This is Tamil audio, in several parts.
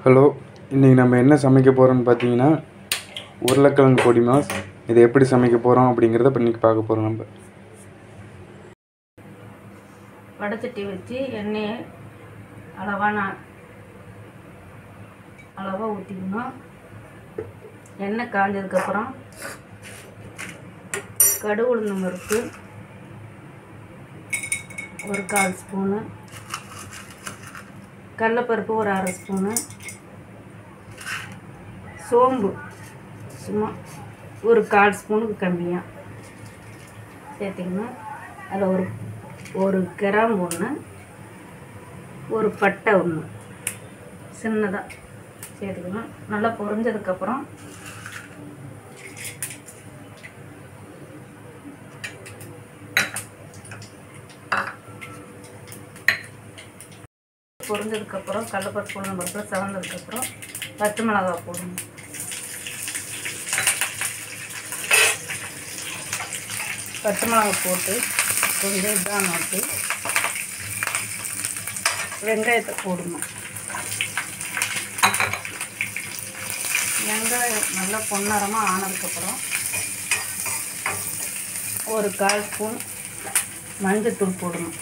ஹலோ இன்றைக்கி நம்ம என்ன சமைக்க போகிறோம்னு பார்த்தீங்கன்னா உருளைக்கிழங்கு பொடி மாஸ் இதை எப்படி சமைக்க போகிறோம் அப்படிங்கிறத இப்போ இன்றைக்கி பார்க்க போகிறோம் நம்ம வடைச்சட்டி வச்சு எண்ணெயை அளவாக நான் அளவாக ஊற்றிக்கணும் எண்ணெய் காஞ்சதுக்கப்புறம் கடுகு உளுந்தம் பருப்பு ஒரு கால் ஸ்பூனு கடலப்பருப்பு ஒரு அரை ஸ்பூனு சோம்பு சும்மா ஒரு கால் ஸ்பூனுக்கு கம்மியாக சேர்த்திக்கணும் அதில் ஒரு ஒரு கிராம்பு ஒன்று ஒரு பட்டை ஒன்று சின்னதாக சேர்த்துக்கணும் நல்லா பொரிஞ்சதுக்கப்புறம் பொரிஞ்சதுக்கப்புறம் கடலப்பருப்பு உளுந்தம் பருப்பு செவந்ததுக்கப்புறம் பச்சை மிளகாய் போடணும் பச்சை மிளகாய் போட்டு கொஞ்சம் இதாக நோட்டி வெங்காயத்தை போடணும் வெங்காயம் நல்லா பொன்னரமாக ஆனதுக்கப்புறம் ஒரு கால் ஸ்பூன் மஞ்சத்தூள் போடணும்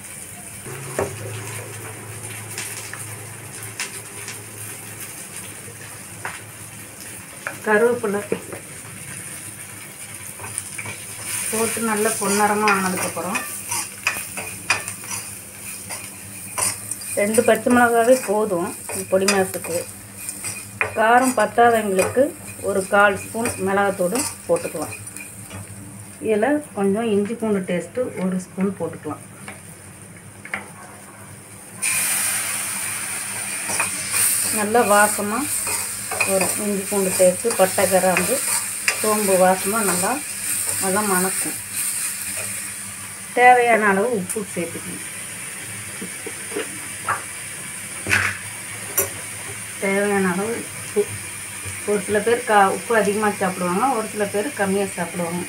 கருவேப்பிலை போட்டு நல்லா பொன்னரமாக ஆனதுக்கப்புறம் ரெண்டு பச்சை மிளகாவே போதும் இந்த பொடி மாசத்துக்கு காரம் பத்தாதவங்களுக்கு ஒரு கால் ஸ்பூன் மிளகாத்தூள் போட்டுக்கலாம் இதில் கொஞ்சம் இஞ்சி பூண்டு டேஸ்ட்டு ஒரு ஸ்பூன் போட்டுக்கலாம் நல்லா வாசமாக ஒரு இஞ்சி பூண்டு டேஸ்ட்டு பட்டை கிராம்பு சோம்பு வாசமாக நல்லா நல்லா மணக்கும் தேவையான அளவு உப்பு சேர்த்துக்கணும் தேவையான அளவு உப்பு ஒரு சில பேர் கா உப்பு அதிகமாக சாப்பிடுவாங்க ஒரு சில பேர் கம்மியாக சாப்பிடுவாங்க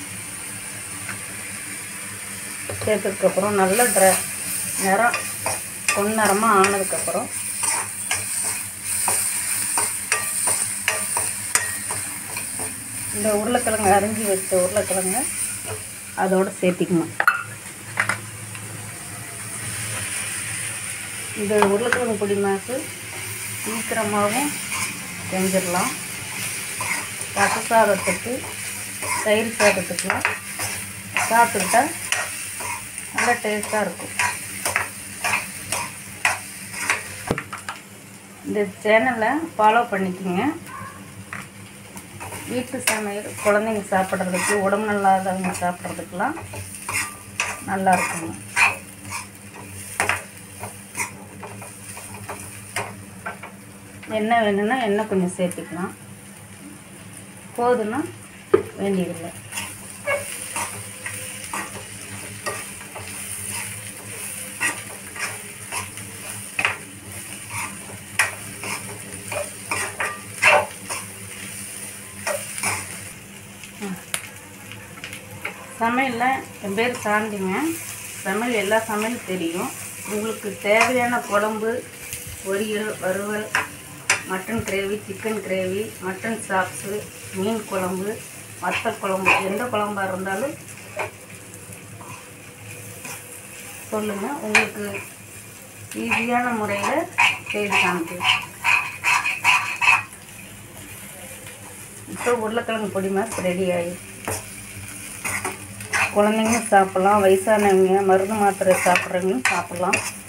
சேர்த்ததுக்கப்புறம் நல்லா ட்ரை நிறம் பொன்னிறமாக ஆனதுக்கப்புறம் இந்த உருளைக்கிழங்கு அரிஞ்சு வச்ச உருளைக்கிழங்க அதோடு சேர்த்திக்கணும் இந்த உருளைக்கிழங்கு பொடி மாசு சீக்கிரமாகவும் செஞ்சிடலாம் ரச சாதத்துக்கு தயிர் சாதத்துக்குலாம் சாப்பிட்டுக்கிட்டா நல்லா டேஸ்ட்டாக இருக்கும் இந்த சேனலை ஃபாலோ பண்ணிக்கோங்க வீட்டு சமையல் குழந்தைங்க சாப்பிட்றதுக்கு உடம்பு நல்லாதவங்க சாப்பிட்றதுக்கெலாம் நல்லா இருக்குங்க எண்ணெய் வேணும்னா எண்ணெய் கொஞ்சம் சேர்த்துக்கலாம் போதுன்னா வேண்டியதில்லை சமையலில் என் பேர் சாந்திங்க சமையல் எல்லா சமையலும் தெரியும் உங்களுக்கு தேவையான குழம்பு பொரியல் வறுவல் mutton gravy chicken gravy mutton chops மீன் குழம்பு வத்தல் குழம்பு எந்த குழம்பா இருந்தாலும் சொல்லுங்கள் உங்களுக்கு ஈஸியான முறையில் செய்து காமிக்கிறேன் இப்போ உருளைக்கிழங்கு பொடி மாஸ் ரெடி ஆகிடுச்சு குழந்தைங்களும் சாப்பிட்லாம் வயசானவங்க மருந்து மாத்திரை சாப்பிட்றவங்களும் சாப்பிட்லாம்